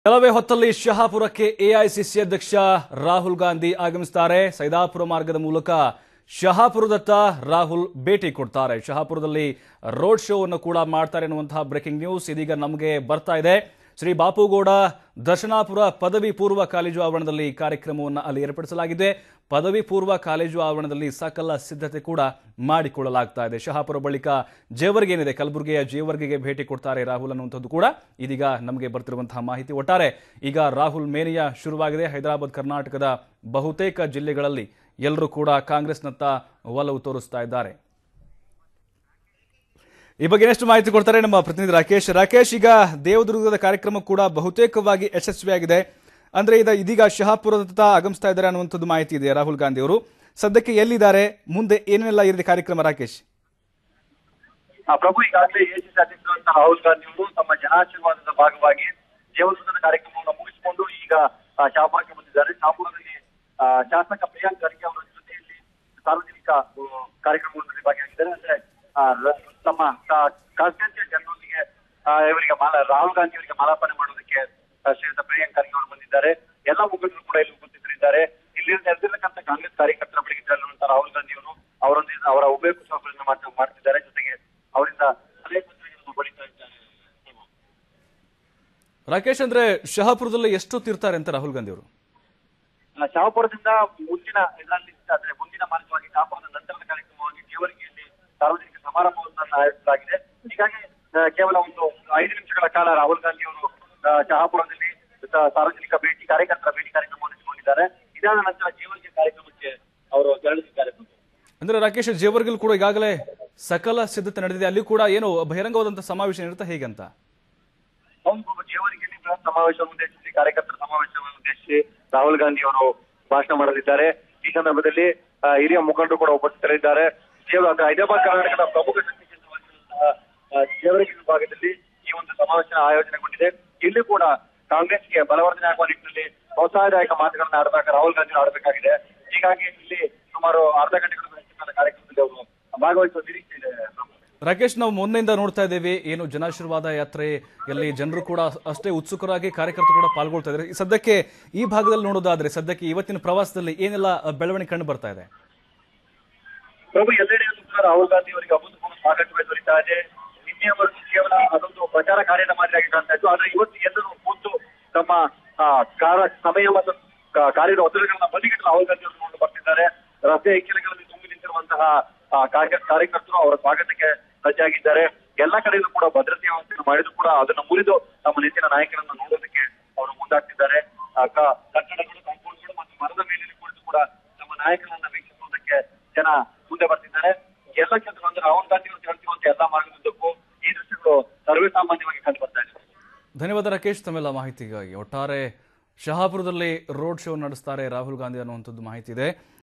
ಕೆಲವೇ ಹೊತ್ತಲ್ಲಿ ಶಹಾಪುರಕ್ಕೆ ಎಐಸಿಸಿ ಅಧ್ಯಕ್ಷ ರಾಹುಲ್ ಗಾಂಧಿ ಆಗಮಿಸುತ್ತಾರೆ ಸೈದಾಪುರ ಮಾರ್ಗದ ಮೂಲಕ ಶಹಾಪುರದತ್ತ ರಾಹುಲ್ ಭೇಟಿ ಕೊಡ್ತಾರೆ ಶಹಾಪುರದಲ್ಲಿ ರೋಡ್ ಶೋ ಅನ್ನು ಕೂಡ ಮಾಡ್ತಾರೆ ಎನ್ನುವಂತಹ ಬ್ರೇಕಿಂಗ್ ನ್ಯೂಸ್ ಇದೀಗ ನಮಗೆ ಬರ್ತಾ ಇದೆ ಶ್ರೀ ಬಾಪುಗೌಡ ದರ್ಶನಾಪುರ ಪದವಿ ಪೂರ್ವ ಕಾಲೇಜು ಆವರಣದಲ್ಲಿ ಕಾರ್ಯಕ್ರಮವನ್ನು ಅಲ್ಲಿ ಏರ್ಪಡಿಸಲಾಗಿದೆ ಪದವಿ ಪೂರ್ವ ಕಾಲೇಜು ಆವರಣದಲ್ಲಿ ಸಕಲ ಸಿದ್ಧತೆ ಕೂಡ ಮಾಡಿಕೊಳ್ಳಲಾಗ್ತಾ ಇದೆ ಶಹಾಪುರ ಬಳಿಕ ಜೇವರ್ಗೆ ಏನಿದೆ ಕಲಬುರಗಿಯ ಜೇವರ್ಗಿಗೆ ಭೇಟಿ ಕೊಡ್ತಾರೆ ರಾಹುಲ್ ಅನ್ನುವಂಥದ್ದು ಕೂಡ ಇದೀಗ ನಮಗೆ ಬರ್ತಿರುವಂತಹ ಮಾಹಿತಿ ಒಟ್ಟಾರೆ ಈಗ ರಾಹುಲ್ ಮೇನಿಯಾ ಶುರುವಾಗಿದೆ ಹೈದರಾಬಾದ್ ಕರ್ನಾಟಕದ ಬಹುತೇಕ ಜಿಲ್ಲೆಗಳಲ್ಲಿ ಎಲ್ಲರೂ ಕೂಡ ಕಾಂಗ್ರೆಸ್ನತ್ತ ಒಲವು ತೋರಿಸ್ತಾ ಇದ್ದಾರೆ ಈ ಬಗ್ಗೆ ಇನ್ನಷ್ಟು ಮಾಹಿತಿ ಕೊಡ್ತಾರೆ ನಮ್ಮ ಪ್ರತಿನಿಧಿ ರಾಕೇಶ್ ರಾಕೇಶ್ ಈಗ ದೇವದುರ್ಗದ ಕಾರ್ಯಕ್ರಮ ಕೂಡ ಬಹುತೇಕವಾಗಿ ಯಶಸ್ವಿಯಾಗಿದೆ ಅಂದ್ರೆ ಇದ ಇದೀಗ ಶಹಾಪುರದತ್ತ ಆಗಮಿಸ್ತಾ ಇದ್ದಾರೆ ಅನ್ನುವಂಥದ್ದು ಮಾಹಿತಿ ಇದೆ ರಾಹುಲ್ ಗಾಂಧಿ ಅವರು ಸದ್ಯಕ್ಕೆ ಎಲ್ಲಿದ್ದಾರೆ ಮುಂದೆ ಏನೆಲ್ಲ ಇದೆ ಕಾರ್ಯಕ್ರಮ ರಾಕೇಶ್ ಆ ಪ್ರಭು ಈಗಾಗಲೇ ಎಸಿಸಿ ಅಧ್ಯಕ್ಷರಾದಂತಹ ರಾಹುಲ್ ಗಾಂಧಿ ಅವರು ತಮ್ಮ ಜನಾಶೀರ್ವಾದದ ಭಾಗವಾಗಿ ದೇವಸ್ಥಾನದ ಕಾರ್ಯಕ್ರಮವನ್ನು ಮುಗಿಸಿಕೊಂಡು ಈಗ ಆ, ಶಾಪುರಕ್ಕೆ ಬಂದಿದ್ದಾರೆ ಶಾಪುರದಲ್ಲಿ ಆ, ಶಾಸಕ ಪ್ರಿಯಾಂಕ್ ಖರ್ಗೆ ಅವರ ಜೊತೆಯಲ್ಲಿ ಸಾರ್ವಜನಿಕ ಆ, ಕಾರ್ಯಕ್ರಮಗಳಲ್ಲಿ ಭಾಗಿಯಾಗಿದ್ದಾರೆ ಅಂದ್ರೆ ಆ, ರ- ತಮ್ಮ ಕಾನ್ಸ್ಟಿಟ್ಯೂನ್ಸಿ ಜನರೊಂದಿಗೆ ಆ, ಇವರಿಗೆ ಮಾಲ ರಾಹುಲ್ ಗಾಂಧಿ ಅವರಿಗೆ ಮಾಲಾರ್ಪಣೆ ಮಾಡೋದಕ್ಕೆ ಆ, ಶ್ರೀಯುತ ಪ್ರಿಯಾಂಕ್ ಖರ್ಗೆ ಅವರು ಬಂದಿದ್ದಾರೆ ಎಲ್ಲ ಮುಖಂಡರು ಕೂಡ ಇಲ್ಲಿ ಉಪಸ್ಥಿತರಿದ್ದಾರೆ ಇಲ್ಲಿ ನೆರೆದಿರ್ತಕ್ಕಂಥ ಕಾಂಗ್ರೆಸ್ ಕಾರ್ಯಕರ್ತರ ಬಳಿಗೆ ತೆರಳುವಂತ ರಾಹುಲ್ ಗಾಂಧಿ ಅವರು ಅವರೊಂದಿಗೆ ಅವರ ಉಭಯ ಕುಶಲಗಳನ್ನು ಮಾಡ್- ಮಾಡ್ತಿದ್ದಾರೆ ಜೊತೆಗೆ ಅವರಿಂದ ಸಲಹೆ ಸೂಚನೆಗಳನ್ನು ಪಡಿತಾ ಇದ್ದಾರೆ ರಾಕೇಶ್ ಅಂದ್ರೆ ಶಹಾಪುರದಲ್ಲಿ ಎಷ್ಟೊತ್ತಿರ್ತಾರೆ ಅಂತ ರಾಹುಲ್ ಗಾಂಧಿ ಅವರು ಆ, ಶಾಹಪುರದಿಂದ ಮುಂದಿನ ಇದರಲ್ಲಿ ಅಂದ್ರೆ ಮುಂದಿನ ಮಾರ್ಗವಾಗಿ ಶಾಹಪುರದ ನಂತರದ ಕಾರ್ಯಕ್ರಮವಾಗಿ ಜೇವರ್ಗಿಯಲ್ಲಿ ಸಾರ್ವಜನಿಕ ಸಮಾರಂಭವನ್ನು ಆಯೋಜಿಸಲಾಗಿದೆ ಹೀಗಾಗಿ ಆ, ಕೇವಲ ಒಂದು ಐದು ನಿಮಿಷಗಳ ಕಾಲ ರಾಹುಲ್ ಗಾಂಧಿ ಅವರು ಆ, ಶಹಾಪುರದಲ್ಲಿ ಸ- ಸಾರ್ವಜನಿಕ ಭೇಟಿ ಕಾರ್ಯಕರ್ತರ ಭೇಟಿ ಕಾರ್ಯಕ್ರಮವನ್ನು ಇಟ್ಟುಕೊಂಡಿದ್ದಾರೆ ಇದಾದ ನಂತರ ಜೇವರ್ಗಿ ಕಾರ್ಯಕ್ರಮಕ್ಕೆ ಅವರು ತೆರಳಿದ್ದಾರೆ ಅಂದ್ರೆ ರಾಕೇಶ್ ಜೇವರ್ಗಲ್ ಕೂಡ ಈಗಾಗಲೇ ಸಕಲ ಸಿದ್ಧತೆ ನಡೆದಿದೆ ಅಲ್ಲಿ ಕೂಡ ಏನು ಬಹಿರಂಗವಾದಂತಹ ಸಮಾವೇಶ ಇರುತ್ತೆ ಹೇಗಂತ ಹೌದು ಜೇವರಿಗೆಯಲ್ಲಿ ಬೃಹತ್ ಸಮಾವೇಶವನ್ನು ಉದ್ದೇಶಿಸಿ ಕಾರ್ಯಕರ್ತರ ಸಮಾವೇಶವನ್ನು ಉದ್ದೇಶಿಸಿ ರಾಹುಲ್ ಗಾಂಧಿ ಅವರು ಭಾಷಣ ಮಾಡಲಿದ್ದಾರೆ ಈ ಸಂದರ್ಭದಲ್ಲಿ ಆ, ಹಿರಿಯ ಮುಖಂಡರು ಕೂಡ ಉಪಸ್ಥಿತರಿದ್ದಾರೆ ಜೇವ- ಅದು ಹೈದರಾಬಾದ್ ಕರ್ನಾಟಕದ ಪ್ರಮುಖ ಶಕ್ತಿ ಕೇಂದ್ರವಾಗಿರುವಂತಹ ಆ, ಜೇವರ್ಗಿ ವಿಭಾಗದಲ್ಲಿ ಈ ಒಂದು ಸಮಾವೇಶ ಆಯೋಜನೆಗೊಂಡಿದೆ ಇಲ್ಲಿ ಕೂಡ ಕಾಂಗ್ರೆಸ್ಗೆ ಬಲವರ್ಧನೆ ಆಗುವ ನಿಟ್ಟಿನಲ್ಲಿ ಪ್ರೋತ್ಸಾಹದಾಯಕ ಮಾತುಗಳನ್ನು ಆಡಬೇಕು ರಾಹುಲ್ ಗಾಂಧಿ ಆಡಬೇಕಾಗಿದೆ ಹೀಗಾಗಿ ಇಲ್ಲಿ ಸುಮಾರು ಅರ್ಧ ಗಂಟೆಗಳ ಹೆಚ್ಚು ಕಾಲ ಕಾರ್ಯಕ್ರಮದಲ್ಲಿ ಅವರು ಭಾಗವಹಿಸುವ ನಿರೀಕ್ಷೆ ಇದೆ ಪ್ರಭು. ರಾಕೇಶ್ ನಾವು ಮೊನ್ನೆಯಿಂದ ನೋಡ್ತಾ ಇದ್ದೇವೆ ಏನು ಜನಾಶೀರ್ವಾದ ಯಾತ್ರೆಯಲ್ಲಿ ಜನರು ಕೂಡ ಅಷ್ಟೇ ಉತ್ಸುಕರಾಗಿ ಕಾರ್ಯಕರ್ತರು ಕೂಡ ಪಾಲ್ಗೊಳ್ತಾ ಇದ್ದಾರೆ ಈ ಸದ್ಯಕ್ಕೆ ಈ ಭಾಗದಲ್ಲಿ ನೋಡೋದಾದ್ರೆ ಸದ್ಯಕ್ಕೆ ಇವತ್ತಿನ ಪ್ರವಾಸದಲ್ಲಿ ಏನೆಲ್ಲ ಬೆಳವಣಿಗೆ ಕಂಡು ಬರ್ತಾ ಇದೆ ಪ್ರಭು ಎಲ್ಲೆಡೆಯಲ್ಲೂ ಕೂಡ ರಾಹುಲ್ ಗಾಂಧಿ ಅವರಿಗೆ ಅಭೂತಪೂರ್ವ ಸ್ವಾಗತವೇ ದೊರೀತಾ ಇದೆ ನಿನ್ನೆಯವರೆಗೂ ಕೇವಲ ಅದೊಂದು ಪ್ರಚಾರ ಕಾರ್ಯದ ಮಾದರಿಯಾಗಿ ಕಾಣ್ತಾ ಇತ್ತು ಆದ್ರೆ ಇವತ್ತು ಎಲ್ಲರೂ ಕೂತು ತಮ್ಮ ಆ, ಕಾರ ಸಮಯ ಮತ್ತು ಕಾ- ಕಾರ್ಯದ ಒತ್ತಡಗಳನ್ನ ಬದಿಗಿಟ್ಟು ರಾಹುಲ್ ಗಾಂಧಿ ಅವರು ನೋಡು ಬರ್ತಿದ್ದಾರೆ ರಸ್ತೆ ಇಕ್ಕೆಲೆಗಳಲ್ಲಿ ತುಂಬಿ ನಿಂತಿರುವಂತಹ ಆ, ಕಾರ್ಯ- ಕಾರ್ಯಕರ್ತರು ಅವರ ಸ್ವಾಗತಕ್ಕೆ ಸಜ್ಜಾಗಿದ್ದಾರೆ ಎಲ್ಲ ಕಡೆಯಲ್ಲೂ ಕೂಡ ಭದ್ರತೆ ವ್ಯವಸ್ಥೆಯನ್ನು ಮಾಡಿದ್ರು ಕೂಡ ಅದನ್ನ ಮುರಿದು ತಮ್ಮ ನೆಚ್ಚಿನ ನಾಯಕರನ್ನ ನೋಡೋದಕ್ಕೆ ಅವರು ಮುಂದಾಗ್ತಿದ್ದಾರೆ ಆ, ಕ- ಕಟ್ಟಡಗಳು ಕಾಂಪೌಂಡ್ಗಳು ಮತ್ತು ಮರದ ಮೇಲೆ ಕುಳಿತು ಕೂಡ ತಮ್ಮ ನಾಯಕರನ್ನ ವೀಕ್ಷಿಸುವುದಕ್ಕೆ ಜನ ಮುಂದೆ ಬರ್ತಿದ್ದಾರೆ ಎಲ್ಲ ಕ್ಷೇತ್ರ ಅಂದ್ರೆ ರಾಹುಲ್ ಗಾಂಧಿ ಅವರು ಹೇಳ್ತಿರುವಂತ ಎಲ್ಲಾ ಮಾರ್ಗದುದ್ದಕ್ಕೂ ಈ ದೃಶ್ಯಗಳು ಸರ್ವೇ ಸಾಮಾನ್ಯವಾಗಿ ಕಂಡು ಬರ್ತಾ ಇದೆ ಧನ್ಯವಾದ ರಾಕೇಶ್ ತಮ್ಮೆಲ್ಲ ಮಾಹಿತಿಗಾಗಿ ಒಟ್ಟಾರೆ ಶಹಾಪುರದಲ್ಲಿ ರೋಡ್ ಶೋ ನಡೆಸ್ತಾರೆ ರಾಹುಲ್ ಗಾಂಧಿ ಅನ್ನುವಂಥದ್ದು ಮಾಹಿತಿ ಇದೆ